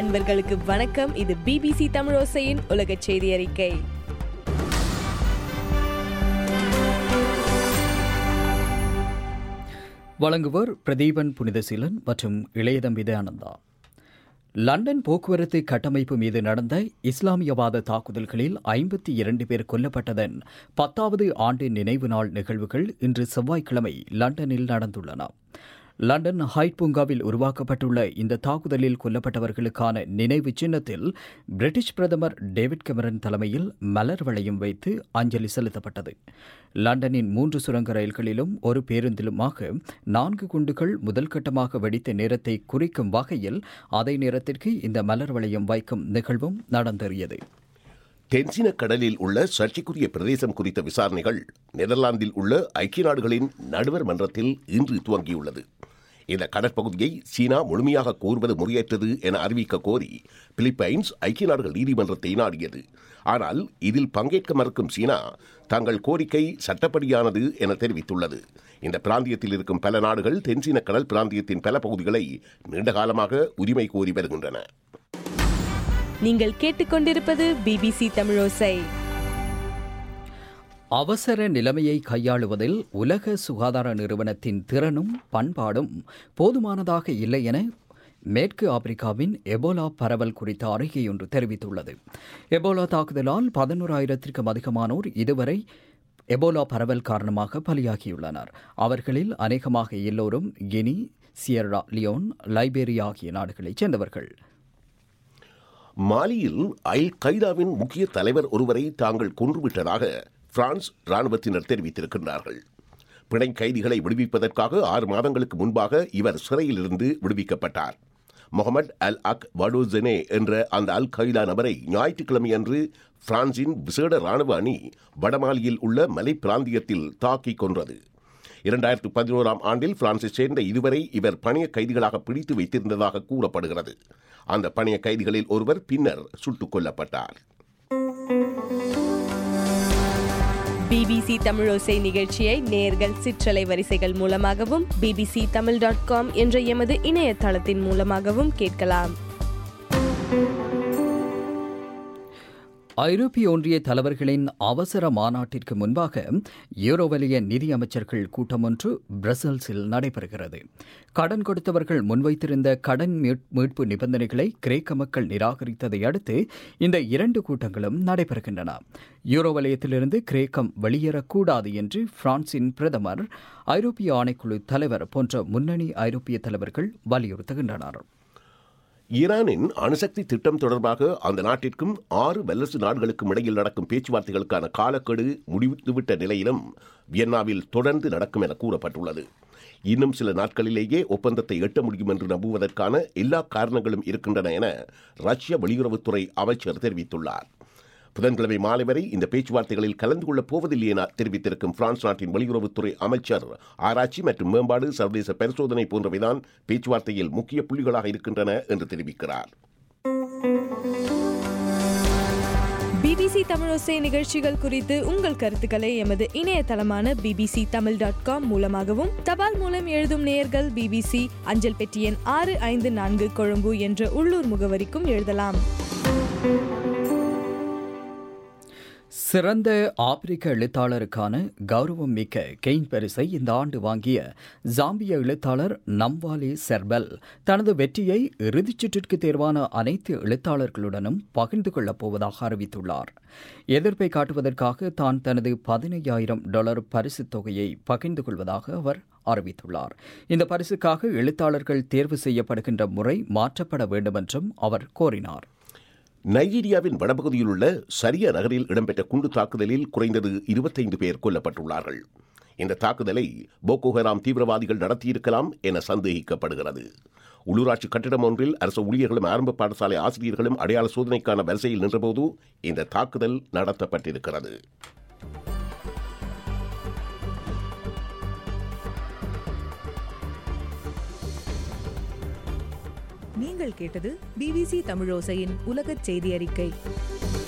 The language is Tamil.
அன்பர்களுக்கு வணக்கம் இது பிபிசி தமிழோசையின் உலக செய்தி அறிக்கை வழங்குவோர் பிரதீபன் புனிதசீலன் மற்றும் இளையதம்பி ஆனந்தா லண்டன் போக்குவரத்து கட்டமைப்பு மீது நடந்த இஸ்லாமியவாத தாக்குதல்களில் ஐம்பத்தி இரண்டு பேர் கொல்லப்பட்டதன் பத்தாவது ஆண்டு நினைவு நாள் நிகழ்வுகள் இன்று செவ்வாய்க்கிழமை லண்டனில் நடந்துள்ளன லண்டன் ஹைட் பூங்காவில் உருவாக்கப்பட்டுள்ள இந்த தாக்குதலில் கொல்லப்பட்டவர்களுக்கான நினைவு சின்னத்தில் பிரிட்டிஷ் பிரதமர் டேவிட் கெமரன் தலைமையில் மலர் வளையம் வைத்து அஞ்சலி செலுத்தப்பட்டது லண்டனின் மூன்று சுரங்க ரயில்களிலும் ஒரு பேருந்திலுமாக நான்கு குண்டுகள் முதல் கட்டமாக வெடித்த நேரத்தை குறிக்கும் வகையில் அதே நேரத்திற்கு இந்த மலர் வளையம் வைக்கும் நிகழ்வும் நடந்தேறியது தென்சின கடலில் உள்ள சர்ச்சைக்குரிய பிரதேசம் குறித்த விசாரணைகள் நெதர்லாந்தில் உள்ள ஐக்கிய நாடுகளின் நடுவர் மன்றத்தில் இன்று துவங்கியுள்ளது இந்த கடற்பகுதியை சீனா முழுமையாக கோருவது முறையற்றது என அறிவிக்க கோரி பிலிப்பைன்ஸ் ஐக்கிய நாடுகள் நீதிமன்றத்தை நாடியது ஆனால் இதில் பங்கேற்க மறுக்கும் சீனா தங்கள் கோரிக்கை சட்டப்படியானது என தெரிவித்துள்ளது இந்த பிராந்தியத்தில் இருக்கும் பல நாடுகள் தென்சீன கடல் பிராந்தியத்தின் பல பகுதிகளை நீண்டகாலமாக உரிமை கோரி வருகின்றன நீங்கள் கேட்டுக்கொண்டிருப்பது பிபிசி தமிழோசை அவசர நிலைமையை கையாளுவதில் உலக சுகாதார நிறுவனத்தின் திறனும் பண்பாடும் போதுமானதாக இல்லை என மேற்கு ஆப்பிரிக்காவின் எபோலா பரவல் குறித்த அறிக்கை ஒன்று தெரிவித்துள்ளது எபோலா தாக்குதலால் பதினோராயிரத்திற்கும் அதிகமானோர் இதுவரை எபோலா பரவல் காரணமாக பலியாகியுள்ளனர் அவர்களில் அநேகமாக எல்லோரும் கினி சியர்ரா லியோன் லைபேரியா ஆகிய நாடுகளைச் சேர்ந்தவர்கள் மாலியில் அல் கைதாவின் முக்கிய தலைவர் ஒருவரை தாங்கள் கொன்றுவிட்டதாக பிரான்ஸ் ராணுவத்தினர் தெரிவித்திருக்கின்றார்கள் பிணை கைதிகளை விடுவிப்பதற்காக ஆறு மாதங்களுக்கு முன்பாக இவர் சிறையிலிருந்து விடுவிக்கப்பட்டார் முகமது அல் அக் வடோசெனே என்ற அந்த அல் கைதா நபரை ஞாயிற்றுக்கிழமை அன்று பிரான்சின் விசேட ராணுவ அணி வடமாலியில் உள்ள மலை பிராந்தியத்தில் தாக்கிக் கொன்றது இரண்டாயிரத்து பதினோராம் ஆண்டில் பிரான்சை சேர்ந்த இதுவரை இவர் பணிய கைதிகளாக பிடித்து வைத்திருந்ததாக கூறப்படுகிறது அந்த பணிய கைதிகளில் ஒருவர் பின்னர் சுட்டுக் கொல்லப்பட்டார் பிபிசி தமிழோசை நிகழ்ச்சியை நேர்கள் சிற்றலை வரிசைகள் மூலமாகவும் பிபிசி தமிழ் டாட் காம் என்ற எமது இணையதளத்தின் மூலமாகவும் கேட்கலாம் ஐரோப்பிய ஒன்றிய தலைவர்களின் அவசர மாநாட்டிற்கு முன்பாக யூரோவலிய நிதி அமைச்சர்கள் கூட்டம் ஒன்று பிரசல்ஸில் நடைபெறுகிறது கடன் கொடுத்தவர்கள் முன்வைத்திருந்த கடன் மீட்பு நிபந்தனைகளை கிரேக்க மக்கள் நிராகரித்ததை அடுத்து இந்த இரண்டு கூட்டங்களும் நடைபெறுகின்றன யூரோ வலயத்திலிருந்து கிரேக்கம் வெளியேறக்கூடாது என்று பிரான்சின் பிரதமர் ஐரோப்பிய ஆணைக்குழு தலைவர் போன்ற முன்னணி ஐரோப்பிய தலைவர்கள் வலியுறுத்துகின்றனர் ஈரானின் அணுசக்தி திட்டம் தொடர்பாக அந்த நாட்டிற்கும் ஆறு வல்லரசு நாடுகளுக்கும் இடையில் நடக்கும் பேச்சுவார்த்தைகளுக்கான காலக்கெடு முடிந்துவிட்ட நிலையிலும் வியன்னாவில் தொடர்ந்து நடக்கும் என கூறப்பட்டுள்ளது இன்னும் சில நாட்களிலேயே ஒப்பந்தத்தை எட்ட முடியும் என்று நம்புவதற்கான எல்லா காரணங்களும் இருக்கின்றன என ரஷ்ய வெளியுறவுத்துறை அமைச்சர் தெரிவித்துள்ளார் புதன்கிழமை மாலை வரை இந்த பேச்சுவார்த்தைகளில் கலந்து கொள்ளப் போவதில்லை என தெரிவித்திருக்கும் பிரான்ஸ் நாட்டின் வெளியுறவுத்துறை அமைச்சர் ஆராய்ச்சி மற்றும் மேம்பாடு சர்வதேச பரிசோதனை போன்றவைதான் பேச்சுவார்த்தையில் முக்கிய புள்ளிகளாக இருக்கின்றன என்று தெரிவிக்கிறார் பிபிசி தமிழோசை நிகழ்ச்சிகள் குறித்து உங்கள் கருத்துக்களை எமது இணையதளமான பிபிசி தமிழ் டாட் காம் மூலமாகவும் தபால் மூலம் எழுதும் நேயர்கள் பிபிசி அஞ்சல் பெட்டி எண் ஆறு ஐந்து நான்கு கொழும்பு என்ற உள்ளூர் முகவரிக்கும் எழுதலாம் சிறந்த ஆப்பிரிக்க எழுத்தாளருக்கான கௌரவம் மிக்க கெயின் பரிசை இந்த ஆண்டு வாங்கிய ஜாம்பிய எழுத்தாளர் நம்வாலி செர்பல் தனது வெற்றியை இறுதிச் சுற்றிற்கு தேர்வான அனைத்து எழுத்தாளர்களுடனும் பகிர்ந்து கொள்ளப் போவதாக அறிவித்துள்ளார் எதிர்ப்பை காட்டுவதற்காக தான் தனது பதினையாயிரம் டாலர் பரிசுத் தொகையை பகிர்ந்து கொள்வதாக அவர் அறிவித்துள்ளார் இந்த பரிசுக்காக எழுத்தாளர்கள் தேர்வு செய்யப்படுகின்ற முறை மாற்றப்பட வேண்டும் என்றும் அவர் கோரினார் நைஜீரியாவின் வடபகுதியில் உள்ள சரியா நகரில் இடம்பெற்ற குண்டு தாக்குதலில் குறைந்தது இருபத்தைந்து பேர் கொல்லப்பட்டுள்ளார்கள் இந்த தாக்குதலை போகோஹராம் தீவிரவாதிகள் நடத்தியிருக்கலாம் என சந்தேகிக்கப்படுகிறது உள்ளூராட்சி கட்டிடம் ஒன்றில் அரசு ஊழியர்களும் ஆரம்ப பாடசாலை ஆசிரியர்களும் அடையாள சோதனைக்கான வரிசையில் நின்றபோது இந்த தாக்குதல் நடத்தப்பட்டிருக்கிறது நீங்கள் கேட்டது பிபிசி தமிழோசையின் உலகச் செய்தி அறிக்கை